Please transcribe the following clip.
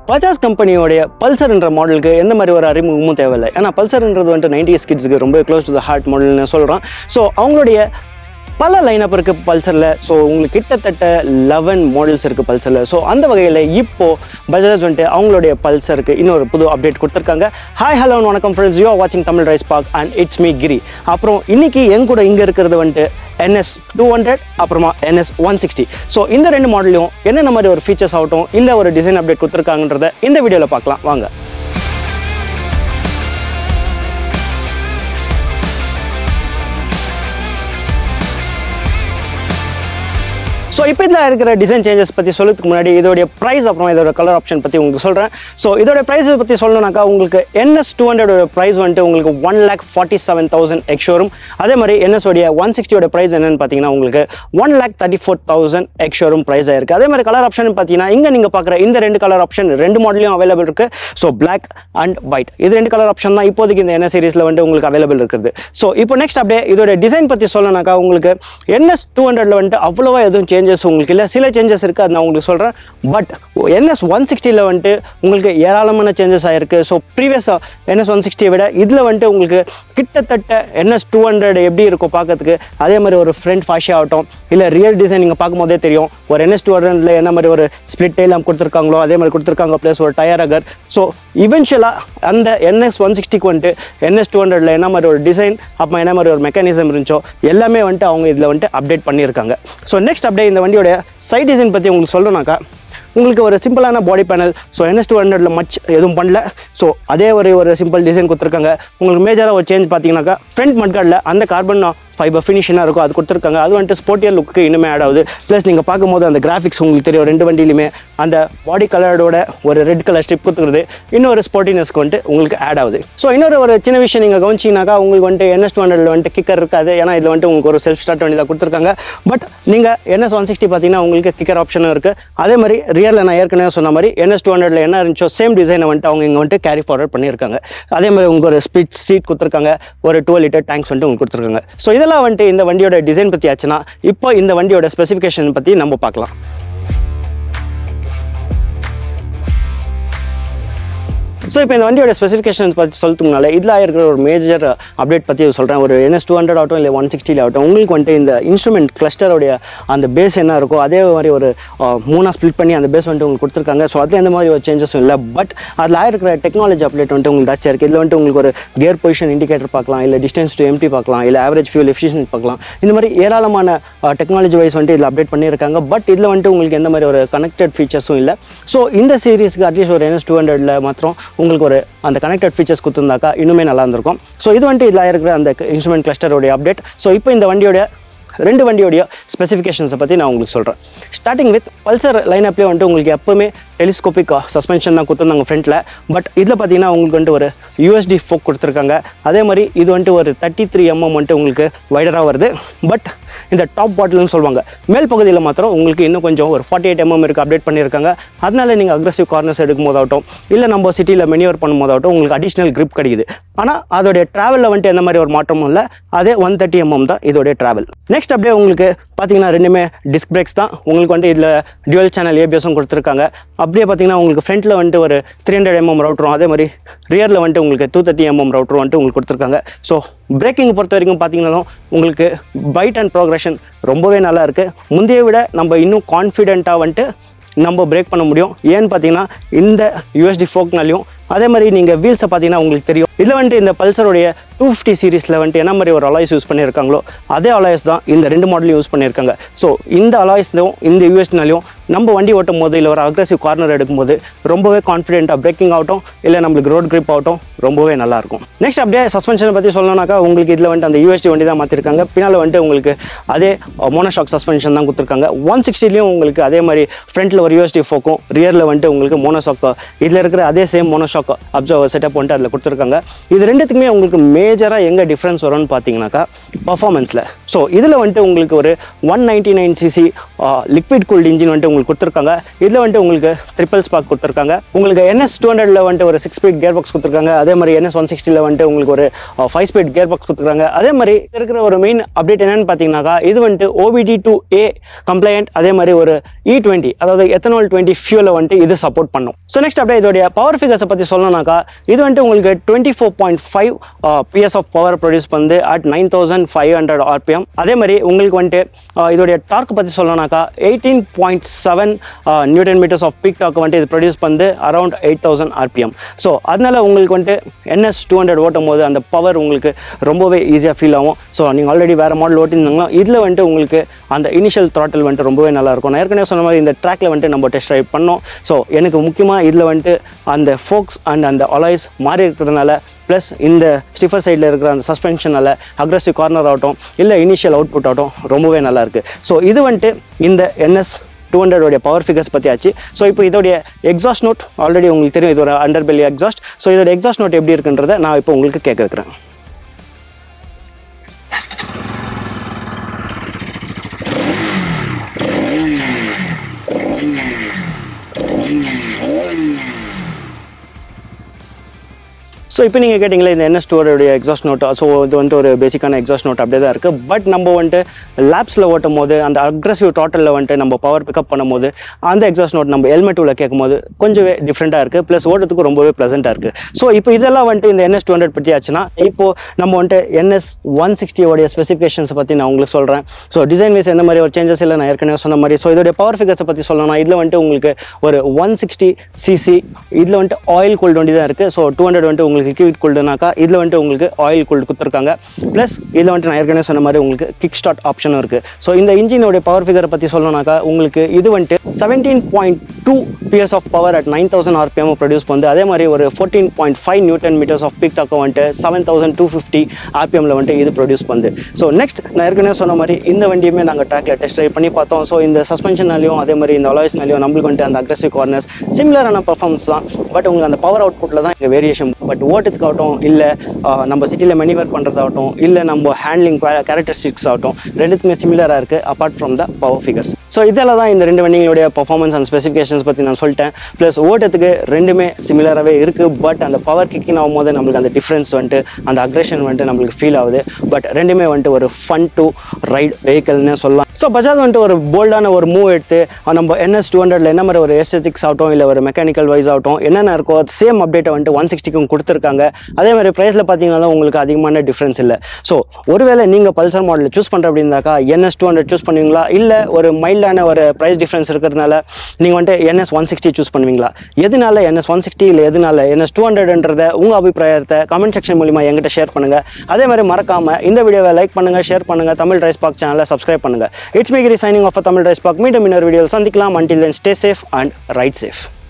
பஜாஜ் கம்பெனியோடைய பல்சர்ன்ற மாடலுக்கு எந்த மாதிரி ஒரு அறிமுகமும் தேவையில்லை ஏன்னா பல்சர்ன்றது வந்துட்டு நைன்டி கிட்ஸ்க்கு ரொம்ப க்ளோஸ் டு த ஹார்ட் மாடல்னு சொல்கிறோம் ஸோ அவங்களுடைய பல லைனப் இருக்குது பல்சரில் ஸோ உங்களுக்கு கிட்டத்தட்ட லெவன் மாடல்ஸ் இருக்குது பல்சரில் ஸோ அந்த வகையில் இப்போது பஜாஜ் வந்துட்டு அவங்களுடைய பல்சருக்கு இன்னொரு புது அப்டேட் கொடுத்துருக்காங்க ஹாய் ஹலோ வணக்கம் ஃப்ரெண்ட்ஸ் யூ ஆர் வாட்சிங் Tamil rise park and it's me Giri அப்புறம் இன்னைக்கு என் கூட இங்கே இருக்கிறது வந்துட்டு என்எஸ் டூ ஹண்ட்ரட் அப்புறமா என்எஸ் ஒன் சிக்ஸ்டி ஸோ இந்த ரெண்டு மாடலையும் என்னென்ன மாதிரி ஒரு ஃபீச்சர்ஸ் ஆகட்டும் இல்லை ஒரு டிசைன் அப்டேட் கொடுத்துருக்காங்கன்றத இந்த வீடியோவில் பார்க்கலாம் வாங்க ஸோ இப்போ இதில் இருக்கிற டிசைன் சேஞ்சஸ் பற்றி சொல்றதுக்கு முன்னாடி இதோடைய ப்ரைஸ் அப்புறம் இதோட கலர் ஆப்ஷன் பற்றி உங்களுக்கு சொல்கிறேன் ஸோ இதோட ப்ரைஸ் பற்றி சொல்லணும்னாக்கா உங்களுக்கு என்எஸ் டூ ஹண்ட்ரடோட ப்ரைஸ் வந்துட்டு உங்களுக்கு one lakh forty seven thousand ex showroom அதே மாதிரி என்எஸ் உடைய ஒன் சிக்ஸ்டியோட ப்ரைஸ் என்னன்னு பார்த்தீங்கன்னா உங்களுக்கு one lakh thirty four thousand ex showroom price ஆயிருக்கு அதே மாதிரி கலர் ஆப்ஷன் பார்த்தீங்கன்னா இங்கே நீங்கள் பார்க்குற இந்த ரெண்டு கலர் ஆப்ஷன் ரெண்டு மாடலையும் அவைலபிள் இருக்குது ஸோ பிளாக் அண்ட் ஒயிட் இது ரெண்டு கலர் ஆப்ஷன் தான் இப்போதைக்கு இந்த என்எஸ் சீரிஸில் வந்துட்டு உங்களுக்கு அவைலபிள் இருக்குது ஸோ இப்போ நெக்ஸ்ட் அப்படியே இதோட டிசைன் பற்றி சொல்லணும்னாக்கா உங்களுக்கு என்எஸ் டூ ஹண்ட்ரட்ல வந்துட்டு அவ்வளோவா எதுவும் சேஞ்சஸ் உங்களுக்கு இல்லை சில சேஞ்சஸ் இருக்குது அது நான் உங்களுக்கு சொல்கிறேன் பட் என்எஸ் ஒன் சிக்ஸ்டியில் வந்துட்டு உங்களுக்கு ஏராளமான சேஞ்சஸ் ஆயிருக்கு ஸோ ப்ரீவியஸாக என்எஸ் ஒன் சிக்ஸ்டியை விட இதில் வந்துட்டு உங்களுக்கு கிட்டத்தட்ட என்எஸ் டூ ஹண்ட்ரட் எப்படி இருக்கும் பார்க்கறதுக்கு அதே மாதிரி ஒரு ஃப்ரண்ட் ஃபாஷி ஆகட்டும் இல்லை ரியல் டிசைன் நீங்கள் பார்க்கும்போதே தெரியும் ஒரு என்எஸ் டூ ஹண்ட்ரட்ல என்ன மாதிரி ஒரு ஸ்பிளிட் எல்லாம் கொடுத்துருக்காங்களோ அதே மாதிரி கொடுத்துருக்காங்க ப்ளஸ் ஒரு டயர் அகர் ஸோ இவென்ச்சுவலாக அந்த என்எஸ் ஒன் சிக்ஸ்டிக்கு வந்துட்டு என்எஸ் டூ ஹண்ட்ரட்ல என்ன மாதிரி ஒரு டிசைன் அப்புறம் என்ன மாதிரி ஒரு மெக்கானிசம் இருந்துச்சோ எல்லாமே வந்துட்டு அவங்க இதில் வந்துட்டு அப்டேட் பண்ணியிருக்காங்க ஸோ நெக்ஸ்ட் அப்படியே இந்த வண்டியோட சைட் டிசைன் பற்றி உங்களுக்கு சொல்லணும்னாக்கா உங்களுக்கு ஒரு சிம்பிளான body panel so NS two ஹண்ட்ரட்ல மச் எதுவும் பண்ணல ஸோ அதே ஒரு ஒரு சிம்பிள் டிசைன் கொடுத்துருக்காங்க உங்களுக்கு மேஜராக ஒரு சேஞ்ச் பார்த்தீங்கன்னாக்கா ஃப்ரண்ட் மட்கார்டில் அந்த கார்பன் ஃபைபர் ஃபினிஷனாக இருக்கும் அது கொடுத்துருக்காங்க அது வந்துட்டு ஸ்போர்ட்டியர் லுக்கு இன்னுமே ஆட் ஆகுது ப்ளஸ் நீங்கள் பார்க்கும்போது அந்த கிராஃபிக்ஸ் உங்களுக்கு தெரியும் ரெண்டு வண்டியிலுமே அந்த பாடி கலரோட ஒரு ரெட் கலர் ஸ்ட்ரிப் கொடுத்துருது இன்னொரு ஸ்போர்ட்டினஸ்க்கு வந்துட்டு உங்களுக்கு ஆட் ஆகுது ஸோ இன்னொரு ஒரு சின்ன விஷயம் நீங்கள் கவனிச்சிங்கனாக்கா உங்களுக்கு வந்துட்டு என்எஸ் டூ ஹண்ட்ரட்ல வந்துட்டு கிக்கர் இருக்காது ஏன்னா இதில் வந்துட்டு உங்களுக்கு ஒரு செல்ஃப் ஸ்டார்ட் வண்டியில் கொடுத்துருக்காங்க பட் நீங்கள் என்எஸ் ஒன் சிக்ஸ்டி பார்த்தீங்கன்னா உங்களுக்கு கிக்கர் ஆப்ஷனும் இருக்குது அதே மாதிரி ரியலில் நான் ஏற்கனவே சொன்ன மாதிரி என்எஸ் டூ ஹண்ட்ரட்ல என்ன இருந்துச்சோ சேம் டிசைனை வந்துட்டு அவங்க இங்கே வந்துட்டு கேரி ஃபார்வர்ட் பண்ணியிருக்காங்க அதே மாதிரி உங்களுக்கு ஒரு ஸ்பிட் சீட் கொடுத்துருக்காங்க ஒரு டுவெல் லிட்டர் டேங்க்ஸ் வந்துட்டு உங்களுக்கு கொடுத்துருக்காங்க ஸோ இதெல்லாம் வந்துட்டு இந்த வண்டியோட டிசைன் பற்றி ஆச்சுன்னா இப்போ இந்த வண்டியோட ஸ்பெசிஃபிகேஷன் பற்றி நம்ம பார்க்கலாம் ஸோ இப்போ இந்த வண்டியோட ஸ்பெசிஃபிகேஷன்ஸ் பற்றி சொல்லுறதுனால இதில் இருக்கிற ஒரு மேஜர் அப்டேட் பற்றி சொல்கிறேன் ஒரு என்எஸ் டூ ஹண்ட்ரட் ஆகட்டும் இல்லை ஒன் சிக்ஸ்டியில் ஆகட்டும் உங்களுக்கு வந்துட்டு இந்த இன்ஸ்ட்ருமெண்ட் கிளஸ்டருடைய அந்த பேஸ் என்ன இருக்கோ அதே மாதிரி ஒரு மூணாக ஸ்ப்ளிட் பண்ணி அந்த பேஸ் வந்துட்டு உங்களுக்கு கொடுத்துருக்காங்க ஸோ அதில் எந்த மாதிரி ஒரு சேஞ்சஸும் இல்லை பட் அதில் இருக்கிற டெக்னாலஜி அப்டேட் வந்துட்டு உங்களுக்கு ஜாஸ்தியாக இருக்குது இதில் வந்துட்டு உங்களுக்கு ஒரு கியர் பொசிஷன் இண்டிகேட்டர் பார்க்கலாம் இல்லை டிஸ்டன்ஸ் டு எம்டி பார்க்கலாம் இல்லை ஆவரேஜ் ஃபியூல் எஃபிஷியன்ட் பார்க்கலாம் இந்த மாதிரி ஏராளமான டெக்னாலஜி வைஸ் வந்துட்டு இதில் அப்டேட் பண்ணியிருக்காங்க பட் இதில் வந்துட்டு உங்களுக்கு எந்த மாதிரி ஒரு கனெக்டட் ஃபீச்சர்ஸும் இல்லை ஸோ இந்த சீரிஸ்க்கு அட்லீஸ்ட் ஒரு என்எஸ் டூ ஹண்ட்ரட்ல மாத்திரம் உங்களுக்கு ஒரு அந்த கனெக்டட் ஃபீச்சர்ஸ் கொடுத்துருந்தாக்கா இன்னுமே நல்லா இருந்திருக்கும் ஸோ இது வந்துட்டு இதில் இருக்கிற அந்த இன்ஸ்ட்ருமெண்ட் கிளஸ்டரோடைய அப்டேட் ஸோ இப்போ இந்த வண்டியோட ரெண்டு வண்டியோடைய ஸ்பெசிஃபிகேஷன்ஸை பற்றி நான் உங்களுக்கு சொல்கிறேன் ஸ்டார்டிங் வித் பல்சர் லைனப்லேயே வந்துட்டு உங்களுக்கு எப்போவுமே டெலிஸ்கோபிக் சஸ்பென்ஷன் தான் கொடுத்துருந்தாங்க ஃப்ரண்ட்டில் பட் இதில் பார்த்தீங்கன்னா உங்களுக்கு வந்துட்டு ஒரு யூஎஸ்டி ஃபோக் கொடுத்துருக்காங்க அதே மாதிரி இது வந்துட்டு ஒரு தேர்ட்டி த்ரீ எம்எம் வந்துட்டு உங்களுக்கு வைடராக வருது பட் இந்த டாப் பாட்டில்னு சொல்லுவாங்க மேல் பகுதியில் மாத்திரம் உங்களுக்கு இன்னும் கொஞ்சம் ஒரு ஃபார்ட்டி எயிட் எம்எம் இருக்குது அப்டேட் பண்ணியிருக்காங்க அதனால நீங்கள் அக்ரஸிவ் கார்னர்ஸ் எடுக்கும் போதாகட்டும் இல்லை நம்ம சிட்டியில் மெனியூர் பண்ணும் போதாகட்டும் உங்களுக்கு அடிஷ்னல் grip கிடைக்குது ஆனால் அதோடைய ட்ராவலில் வந்துட்டு எந்த மாதிரி ஒரு மாற்றமும் இல்லை அதே ஒன் தேர்ட்டி எம்எம் தான் இதோடைய ட்ராவல் நெக்ஸ்ட் அப்படியே உங்களுக்கு பார்த்தீங்கன்னா ரெண்டுமே டிஸ்க் பிரேக்ஸ் தான் உங்களுக்கு வந்துட்டு இதில் டியூவல் சேனல் ஏபிஎஸும் கொடுத்துருக்காங்க அப்படியே பார்த்தீங்கன்னா உங்களுக்கு ஃப்ரண்ட்டில் வந்துட்டு ஒரு த்ரீ ஹண்ட்ரட் எம்எம் ரவுட்டரும் அதே மாதிரி ரியரில் வந்துட்டு உங்களுக்கு டூ தேர்ட்டி எம்எம் ரவுட்டரும் வந்துட்டு உங்களுக்கு கொடுத்துருக்காங்க ஸோ பிரேக்கிங் பொறுத்த வரைக்கும் பார்த்தீங்கன்னாலும் உங்களுக்கு பைட் அண்ட் ப்ரோக்ரஷன் ரொம்பவே நல்லா இருக்குது முந்தைய விட நம்ம இன்னும் கான்ஃபிடென்ட்டாக வந்துட்டு நம்ம பிரேக் பண்ண முடியும் ஏன்னு பார்த்தீங்கன்னா இந்த யூஎஸ்டி ஃபோக்னாலையும் அதே மாதிரி நீங்கள் வீல்ஸை பார்த்தீங்கன்னா உங்களுக்கு தெரியும் இதில் வந்துட்டு இந்த பல்சருடைய டூ ஃபிஃப்டி சீரிஸில் வந்துட்டு என்ன மாதிரி ஒரு அலாய்ஸ் யூஸ் பண்ணியிருக்காங்களோ அதே அலாய்ஸ் தான் இந்த ரெண்டு மாடலையும் யூஸ் பண்ணியிருக்காங்க ஸோ இந்த அலாய்ஸ்லையும் இந்த யூஎஸ்டினாலையும் நம்ம வண்டி ஓட்டும் போது இல்லை ஒரு அக்ரஸிவ் கார்னர் எடுக்கும்போது ரொம்பவே கான்ஃபிடென்ட்டாக பிரேக்கிங் ஆகட்டும் இல்லை நம்மளுக்கு ரோட் grip ஆகட்டும் ரொம்பவே நல்லாயிருக்கும் நெக்ஸ்ட் அப்படியே சஸ்பென்ஷனை பற்றி சொல்லணும்னாக்கா உங்களுக்கு இதில் வந்துட்டு அந்த யூஎஸ்டி வண்டி தான் மாற்றிருக்காங்க பின்னால் வந்துட்டு உங்களுக்கு அதே மோனோஷாக் சஸ்பென்ஷன் தான் கொடுத்துருக்காங்க ஒன் சிக்ஸ்டிலையும் உங்களுக்கு அதே மாதிரி ஃப்ரண்ட்டில் ஒரு யூஎஸ்டி ஃபோக்கும் ரியரில் வந்துட்டு உங்களுக்கு மோனோஷாக் இதில் இருக்கிற அதே சேம் மோனோஷாக் அப்சர்வர் செட்டப் வந்துட்டு அதில் கொடுத்துருக்காங்க இது ரெண்டுத்துக்குமே உங்களுக்கு மேஜராக எங்கே டிஃப்ரென்ஸ் வரும்னு பார்த்தீங்கன்னாக்கா பர்ஃபார்மன்ஸில் ஸோ இதில் வந்துட்டு உங்களுக்கு ஒரு one ninety nine cc liquid cooled engine வந்துட்டு உங்களுக்கு கொடுத்துருக்காங்க இதில் வந்துட்டு உங்களுக்கு ட்ரிபிள் ஸ்பாக் கொடுத்துருக்காங்க உங்களுக்கு என்எஸ் டூ ஹண்ட்ரட்ல வந்துட்டு ஒரு சிக்ஸ் ஸ்பீட் கேர் பாக்ஸ் கொடுத்துருக்காங்க அதே மாதிரி என்எஸ் ஒன் சிக்ஸ்டியில் வந்துட்டு உங்களுக்கு ஒரு ஃபைவ் ஸ்பீட் கேர் பாக்ஸ் கொடுத்துருக்காங்க அதே மாதிரி இருக்கிற ஒரு மெயின் அப்டேட் என்னன்னு பார்த்தீங்கன்னாக்கா இது வந்துட்டு ஓபிடி டூ ஏ கம்ப்ளைண்ட் அதே மாதிரி ஒரு இ டுவெண்ட்டி அதாவது எத்தனால் டுவெண்ட்டி ஃபியூலை வந்துட்டு இது சப்போர்ட் பண்ணும் ஸோ நெக்ஸ்ட் அப்படியே இதோடைய பவர் ஃபிகர்ஸை பற்றி சொல்லணும்னாக்கா இது வந்துட்டு உங்களுக்கு twenty four point five PS of power produce பண்ணுது at nine thousand five hundred RPM அதே மாதிரி உங்களுக்கு வந்துட்டு ஆஹ், இதோடைய டார்க் பற்றி சொல்லணும்னாக்கா eighteen point seven newton meters of peak torque வந்துட்டு இது ப்ரொடியூஸ் பண்ணுது around eight thousand RPM so அதனால உங்களுக்கு வந்துட்டு என்எஸ் டூ ஹண்ட்ரட் ஓட்டும் போது அந்த பவர் உங்களுக்கு ரொம்பவே ஈஸியாக ஃபீல் ஆகும் ஸோ நீங்கள் ஆல்ரெடி வேறு மாடல் ஓட்டியிருந்தாங்களோ இதில் வந்துட்டு உங்களுக்கு அந்த இனிஷியல் த்ராட்டில் வந்துட்டு ரொம்பவே நல்லா இருக்கும் நான் ஏற்கனவே சொன்ன மாதிரி இந்த ட்ராக்ல வந்துட்டு நம்ம டெஸ்ட் ட்ரைவ் பண்ணோம் ஸோ எனக்கு முக்கியமாக இதில் வந்துட்டு அந்த ஃபோக்ஸ் அண்ட் அந்த அலாய்ஸ் மாறி இருக்கிறதுனால ப்ளஸ் இந்த ஸ்டிஃபர் சைடில் இருக்கிற அந்த சஸ்பென்ஷனால் அக்ரஸிவ் கார்னர் ஆகட்டும் இல்லை இனிஷியல் அவுட்புட் ஆகட்டும் ரொம்பவே நல்லா இருக்குது ஸோ இது வந்துட்டு இந்த என்எஸ் டூ ஹண்ட்ரடோடைய பவர் ஃபிகர்ஸ் பற்றி ஆச்சு ஸோ இப்போ இதோடைய எக்ஸாஸ்ட் நோட் ஆல்ரெடி உங்களுக்கு தெரியும் இது ஒரு அண்டர் பெல்லி எக்ஸாஸ்ட் ஸோ இதோட எக்ஸாஸ்ட் நோட் எப்படி இருக்குன்றதை நான் இப்போ உங்களுக்கு கேட்க வைக்கிறேன் ஸோ இப்போ நீங்கள் கேட்டிங்களே இந்த என்எஸ் டூடைய எக்ஸாஸ்ட் நோட் ஸோ இது வந்துட்டு ஒரு பேசிக்கான எக்ஸாஸ்ட் நோட் அப்படியே தான் இருக்குது பட் நம்ம வந்துட்டு லேப்ஸில் ஓட்டும் போது அந்த அக்ரஸிவ் டோட்டலில் வந்துட்டு நம்ம பவர் பிக்கப் பண்ணும்போது அந்த எக்ஸாஸ்ட் நோட் நம்ம ஹெல்மெட் உள்ள கேட்கும்போது கொஞ்சமே டிஃப்ரெண்ட்டாக இருக்குது ப்ளஸ் ஓட்டுறதுக்கு ரொம்பவே ப்ளசண்ட்டாக இருக்குது ஸோ இப்போ இதெல்லாம் வந்துட்டு இந்த என்எஸ் டூ ஹண்ட்ரட் பற்றி ஆச்சுன்னா இப்போ நம்ம வந்துட்டு என்எஸ் ஒன் சிக்ஸ்டியோடைய ஸ்பெசிஃபிகேஷன்ஸை பற்றி நான் உங்களுக்கு சொல்கிறேன் ஸோ டிசைன் வைஸ் எந்த மாதிரி ஒரு சேஞ்சஸ் இல்லை நான் ஏற்கனவே சொன்ன மாதிரி ஸோ இதோடைய பவர் ஃபிகர்ஸை பற்றி சொல்லணும் இதில் வந்துட்டு உங்களுக்கு ஒரு ஒன் சிக்ஸ்டி சிசி இதில் வந்துட்டு ஆயில் கூல்டு வண்டி தான் இருக்குது ஸோ டூ ஹண்ட்ரட் வந்துட்டு உங்களுக்கு லிக்விட் கூல்டுனாக்கா இதில் வந்துட்டு உங்களுக்கு ஆயில் கூல்டு கொடுத்துருக்காங்க ப்ளஸ் இதில் வந்துட்டு நான் ஏற்கனவே சொன்ன மாதிரி உங்களுக்கு கிக் ஸ்டார்ட் ஆப்ஷனும் இருக்குது ஸோ இந்த இன்ஜினோடைய பவர் ஃபிகரை பற்றி சொல்லணும்னாக்கா உங்களுக்கு இது வந்துட்டு seventeen point two PS of power at nine thousand RPM produce பண்ணுது அதே மாதிரி ஒரு fourteen point five newton meters of peak டாக்கோ வந்துட்டு செவன் தௌசண்ட் டூ ஃபிஃப்டி ஆர்பிஎம்ல வந்துட்டு இது ப்ரொடியூஸ் பண்ணுது ஸோ நெக்ஸ்ட் நான் ஏற்கனவே சொன்ன மாதிரி இந்த வண்டியுமே நாங்கள் ட்ராக்ல டெஸ்ட் ட்ரைவ் பண்ணி பார்த்தோம் ஸோ இந்த சஸ்பென்ஷனாலையும் அதே மாதிரி இந்த அலாய்ஸ்னாலையும் நம்மளுக்கு வந்துட்டு அந்த அக்ரஸிவ் கார்னர்ஸ் சிமிலரான பர்ஃபார்மன்ஸ் தான் பட் உங்களுக்கு அந்த பவர் அவுட்புட்டில் தான் இங்கே வேரியேஷன் பட் ஓட்டுறதுக்காகட்டும் இல்லை நம்ம சிட்டியில் மெனிவர் பண்ணுறதாகட்டும் இல்லை நம்ம ஹேண்ட்லிங் கேரக்டரிஸ்டிக்ஸ் ஆகட்டும் ரெண்டுத்துமே சிமிலராக இருக்குது apart from the power figures so இதெல்லாம் தான் இந்த ரெண்டு வண்டிகளுடைய பர்ஃபார்மன்ஸ் அண்ட் ஸ்பெசிஃபிகேஷன்ஸ் பற்றி நான் சொல்லிட்டேன் ப்ளஸ் ஓட்டத்துக்கு ரெண்டுமே சிமிலராகவே இருக்குது பட் அந்த பவர் கிக்கிங் ஆகும்போது நம்மளுக்கு அந்த டிஃப்ரென்ஸ் வந்துட்டு அந்த அக்ரேஷன் வந்துட்டு நம்மளுக்கு ஃபீல் ஆகுது பட் ரெண்டுமே வந்துட்டு ஒரு ஃபன் டு ரைட் வெஹிக்கல்னு சொல்லலாம் ஸோ பஜாஜ் வந்துட்டு ஒரு போல்டான ஒரு மூவ் எடுத்து அஹ் நம்ம என்எஸ் டூ ஹண்ட்ரட்ல என்ன மாதிரி ஒரு எஸ்எத்திக்ஸ் ஆகட்டும் இல்லை ஒரு மெக்கானிக்கல் வைஸ் ஆகட்டும் என்னென்ன இருக்கோ சேம் அப்டேட்டை வந்துட்டு ஒன் சிக்ஸ்டிக்கும் கொடுத்துருக்காங்க அதே மாதிரி ப்ரைஸில் பார்த்தீங்கன்னா உங்களுக்கு அதிகமான டிஃப்ரென்ஸ் இல்லை ஸோ ஒருவேளை நீங்கள் பல்சர் மாடல் சூஸ் பண்ணுற அப்படின்னாக்கா என்எஸ் டூ ஹண்ட்ரட் சூஸ் பண்ணுவீங்களா இல்லை ஒரு மைல்டான ஒரு ப்ரைஸ் டிஃப்ரென்ஸ் இருக்கிறதுனால நீங்கள் வந்துட்டு என்எஸ் ஒன் சிக்ஸ்டி சூஸ் பண்ணுவீங்களா எதனால என்எஸ் ஒன் சிக்ஸ்டி இல்லை எதனால என்எஸ் டூ ஹண்ட்ரட்ன்றத உங்கள் அபிப்பிராயத்தை கமெண்ட் செக்ஷன் மூலிமா எங்கிட்ட ஷேர் பண்ணுங்கள் அதே மாதிரி மறக்காமல் இந்த வீடியோவை லைக் பண்ணுங்கள் ஷேர் பண்ணுங்கள் தமிழ் ரைஸ் பாக் சேனலை சப்ஸ்கிரைப் பண்ணுங்கள் இட்ஸ் மேகிரி signing off Tamil rice bag மீண்டும் இன்னொரு வீடியோவில் சந்திக்கலாம் until then stay safe and ride safe